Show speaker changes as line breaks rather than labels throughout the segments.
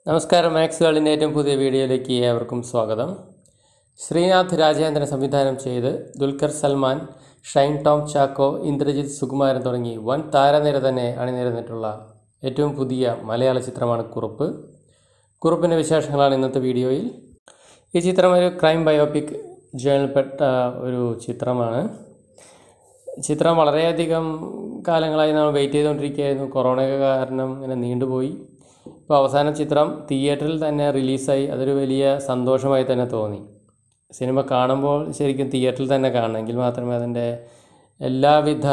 നമസ്കാരം മാക്സ് വേൾഡിൻ്റെ ഏറ്റവും പുതിയ വീഡിയോയിലേക്ക് ഏവർക്കും സ്വാഗതം ശ്രീനാഥ് രാജേന്ദ്രൻ സംവിധാനം ചെയ്ത് ദുൽഖർ സൽമാൻ ഷൈൻ ടോം ചാക്കോ ഇന്ദ്രജിത്ത് സുകുമാരൻ തുടങ്ങി വൻ താരനിര തന്നെ അണിനിരന്നിട്ടുള്ള ഏറ്റവും പുതിയ മലയാള ചിത്രമാണ് കുറുപ്പ് കുറുപ്പിൻ്റെ വിശേഷങ്ങളാണ് ഇന്നത്തെ വീഡിയോയിൽ ഈ ചിത്രം ഒരു ക്രൈം ബയോപിക് ജേണൽപ്പെട്ട ഒരു ചിത്രമാണ് ചിത്രം വളരെയധികം കാലങ്ങളായി നമ്മൾ വെയിറ്റ് ചെയ്തുകൊണ്ടിരിക്കുകയായിരുന്നു കൊറോണ കാരണം ഇങ്ങനെ നീണ്ടുപോയി ഇപ്പോൾ അവസാന ചിത്രം തിയേറ്ററിൽ തന്നെ റിലീസായി അതൊരു വലിയ സന്തോഷമായി തന്നെ തോന്നി സിനിമ കാണുമ്പോൾ ശരിക്കും തിയേറ്ററിൽ തന്നെ കാണണം എങ്കിൽ മാത്രമേ അതിൻ്റെ എല്ലാവിധ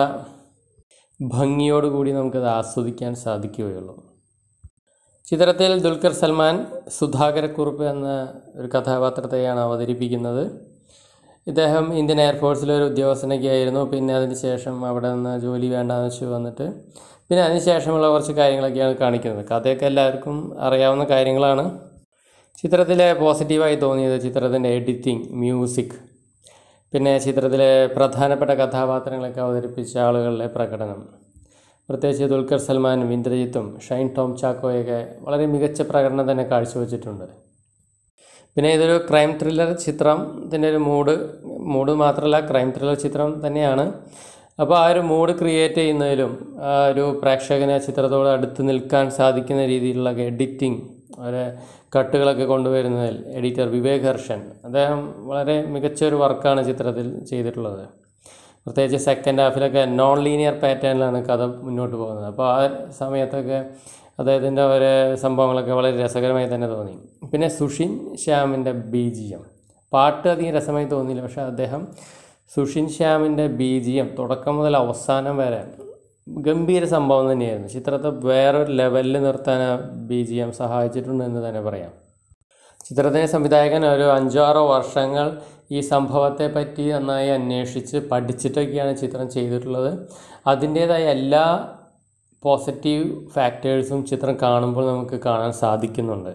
ഭംഗിയോടുകൂടി നമുക്കത് ആസ്വദിക്കാൻ സാധിക്കുകയുള്ളൂ ചിത്രത്തിൽ ദുൽഖർ സൽമാൻ സുധാകരക്കുറുപ്പ് എന്ന ഒരു കഥാപാത്രത്തെയാണ് അവതരിപ്പിക്കുന്നത് ഇദ്ദേഹം ഇന്ത്യൻ എയർഫോഴ്സിലെ ഒരു ഉദ്യോഗസ്ഥനൊക്കെ ആയിരുന്നു പിന്നെ അതിന് ശേഷം അവിടെ നിന്ന് ജോലി വേണ്ടാന്ന് വെച്ച് വന്നിട്ട് പിന്നെ അതിന് ശേഷമുള്ള കുറച്ച് കാര്യങ്ങളൊക്കെയാണ് കാണിക്കുന്നത് കഥയൊക്കെ എല്ലാവർക്കും അറിയാവുന്ന കാര്യങ്ങളാണ് ചിത്രത്തിലെ പോസിറ്റീവായി തോന്നിയത് ചിത്രത്തിൻ്റെ എഡിറ്റിംഗ് മ്യൂസിക് പിന്നെ ചിത്രത്തിലെ പ്രധാനപ്പെട്ട കഥാപാത്രങ്ങളൊക്കെ അവതരിപ്പിച്ച ആളുകളുടെ പ്രകടനം പ്രത്യേകിച്ച് ദുൽഖർ സൽമാനും ഇന്ദ്രജിത്തും ഷൈൻ ടോം ചാക്കോയൊക്കെ വളരെ മികച്ച പ്രകടനം തന്നെ കാഴ്ചവെച്ചിട്ടുണ്ട് പിന്നെ ഇതൊരു ക്രൈം ത്രില്ലർ ചിത്രം ഇതിൻ്റെ ഒരു മൂഡ് മൂഡ് മാത്രമല്ല ക്രൈം ത്രില്ലർ ചിത്രം തന്നെയാണ് അപ്പോൾ ആ ഒരു മൂഡ് ക്രിയേറ്റ് ചെയ്യുന്നതിലും ആ ഒരു പ്രേക്ഷകനെ ചിത്രത്തോട് അടുത്ത് നിൽക്കാൻ സാധിക്കുന്ന രീതിയിലുള്ള എഡിറ്റിംഗ് ഒരു കട്ടുകളൊക്കെ കൊണ്ടുവരുന്നതിൽ എഡിറ്റർ വിവേക് ഹർഷൻ അദ്ദേഹം വളരെ മികച്ച ഒരു വർക്കാണ് ചിത്രത്തിൽ ചെയ്തിട്ടുള്ളത് പ്രത്യേകിച്ച് സെക്കൻഡ് ഹാഫിലൊക്കെ നോൺ ലീനിയർ പാറ്റേണിലാണ് കഥ മുന്നോട്ട് പോകുന്നത് അപ്പോൾ ആ സമയത്തൊക്കെ അദ്ദേഹത്തിൻ്റെ ഒരു സംഭവങ്ങളൊക്കെ വളരെ രസകരമായി തന്നെ തോന്നി പിന്നെ സുഷിൻ ശ്യാമിൻ്റെ ബി ജി എം പാട്ട് അധികം രസമായി തോന്നിയില്ല പക്ഷേ അദ്ദേഹം സുഷിൻ ശ്യാമിൻ്റെ ബി ജി എം തുടക്കം മുതൽ അവസാനം വരെ ഗംഭീര സംഭവം തന്നെയായിരുന്നു ചിത്രത്തെ വേറൊരു ലെവലിൽ നിർത്താൻ ആ ബി ജി എം സഹായിച്ചിട്ടുണ്ട് എന്ന് തന്നെ പറയാം ചിത്രത്തിൻ്റെ സംവിധായകൻ ഒരു അഞ്ചാറോ വർഷങ്ങൾ ഈ സംഭവത്തെ പറ്റി നന്നായി അന്വേഷിച്ച് പഠിച്ചിട്ടൊക്കെയാണ് ചിത്രം ചെയ്തിട്ടുള്ളത് അതിൻ്റേതായ എല്ലാ പോസിറ്റീവ് ഫാക്ടേഴ്സും ചിത്രം കാണുമ്പോൾ നമുക്ക് കാണാൻ സാധിക്കുന്നുണ്ട്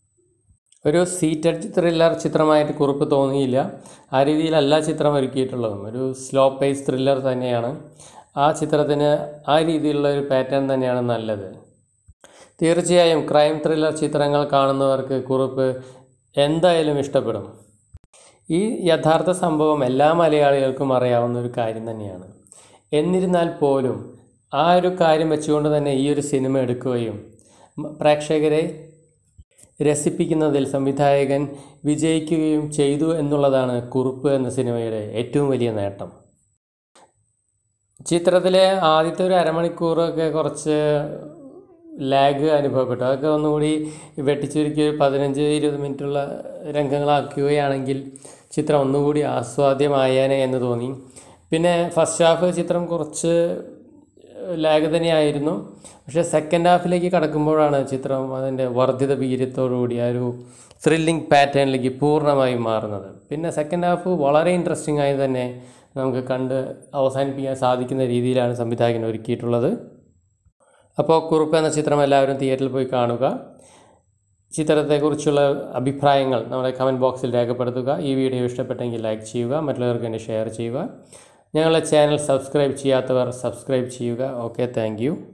ഒരു സീറ്റഡ് ത്രില്ലർ ചിത്രമായിട്ട് കുറിപ്പ് തോന്നിയില്ല ആ രീതിയിലല്ല ചിത്രം ഒരുക്കിയിട്ടുള്ളതും ഒരു സ്ലോ പേസ് ത്രില്ലർ തന്നെയാണ് ആ ചിത്രത്തിന് ആ രീതിയിലുള്ള ഒരു പാറ്റേൺ തന്നെയാണ് നല്ലത് തീർച്ചയായും ക്രൈം ത്രില്ലർ ചിത്രങ്ങൾ കാണുന്നവർക്ക് കുറിപ്പ് എന്തായാലും ഇഷ്ടപ്പെടും ഈ യഥാർത്ഥ സംഭവം എല്ലാ മലയാളികൾക്കും അറിയാവുന്ന ഒരു കാര്യം തന്നെയാണ് എന്നിരുന്നാൽ പോലും ആ ഒരു കാര്യം വെച്ചുകൊണ്ട് തന്നെ ഈ ഒരു സിനിമ എടുക്കുകയും പ്രേക്ഷകരെ രസിപ്പിക്കുന്നതിൽ സംവിധായകൻ വിജയിക്കുകയും ചെയ്തു എന്നുള്ളതാണ് കുറുപ്പ് എന്ന സിനിമയുടെ ഏറ്റവും വലിയ നേട്ടം ചിത്രത്തിലെ ആദ്യത്തെ ഒരു അരമണിക്കൂറൊക്കെ കുറച്ച് ലാഗ് അനുഭവപ്പെട്ടു അതൊക്കെ ഒന്നുകൂടി വെട്ടിച്ചുരുക്കി ഒരു പതിനഞ്ച് ഇരുപത് മിനിറ്റുള്ള രംഗങ്ങളാക്കുകയാണെങ്കിൽ ചിത്രം ഒന്നുകൂടി ആസ്വാദ്യമായേനെ എന്ന് തോന്നി പിന്നെ ഫസ്റ്റ് ഹാഫ് ചിത്രം കുറച്ച് ലാഗ് തന്നെയായിരുന്നു പക്ഷേ സെക്കൻഡ് ഹാഫിലേക്ക് കടക്കുമ്പോഴാണ് ചിത്രം അതിൻ്റെ വർദ്ധിത വീര്യത്തോടുകൂടി ആ ഒരു ത്രില്ലിംഗ് പാറ്റേണിലേക്ക് പൂർണ്ണമായും മാറുന്നത് പിന്നെ സെക്കൻഡ് ഹാഫ് വളരെ ഇൻട്രസ്റ്റിംഗ് ആയി തന്നെ നമുക്ക് കണ്ട് അവസാനിപ്പിക്കാൻ സാധിക്കുന്ന രീതിയിലാണ് സംവിധായകൻ ഒരുക്കിയിട്ടുള്ളത് അപ്പോൾ കുറുപ്പ് എന്ന ചിത്രം എല്ലാവരും തിയേറ്ററിൽ പോയി കാണുക ചിത്രത്തെക്കുറിച്ചുള്ള അഭിപ്രായങ്ങൾ നമ്മുടെ കമൻറ്റ് ബോക്സിൽ രേഖപ്പെടുത്തുക ഈ വീഡിയോ ഇഷ്ടപ്പെട്ടെങ്കിൽ ലൈക്ക് ചെയ്യുക മറ്റുള്ളവർക്ക് വേണ്ടി ഷെയർ ചെയ്യുക ഞങ്ങളുടെ ചാനൽ സബ്സ്ക്രൈബ് ചെയ്യാത്തവർ സബ്സ്ക്രൈബ് ചെയ്യുക ഓക്കെ താങ്ക്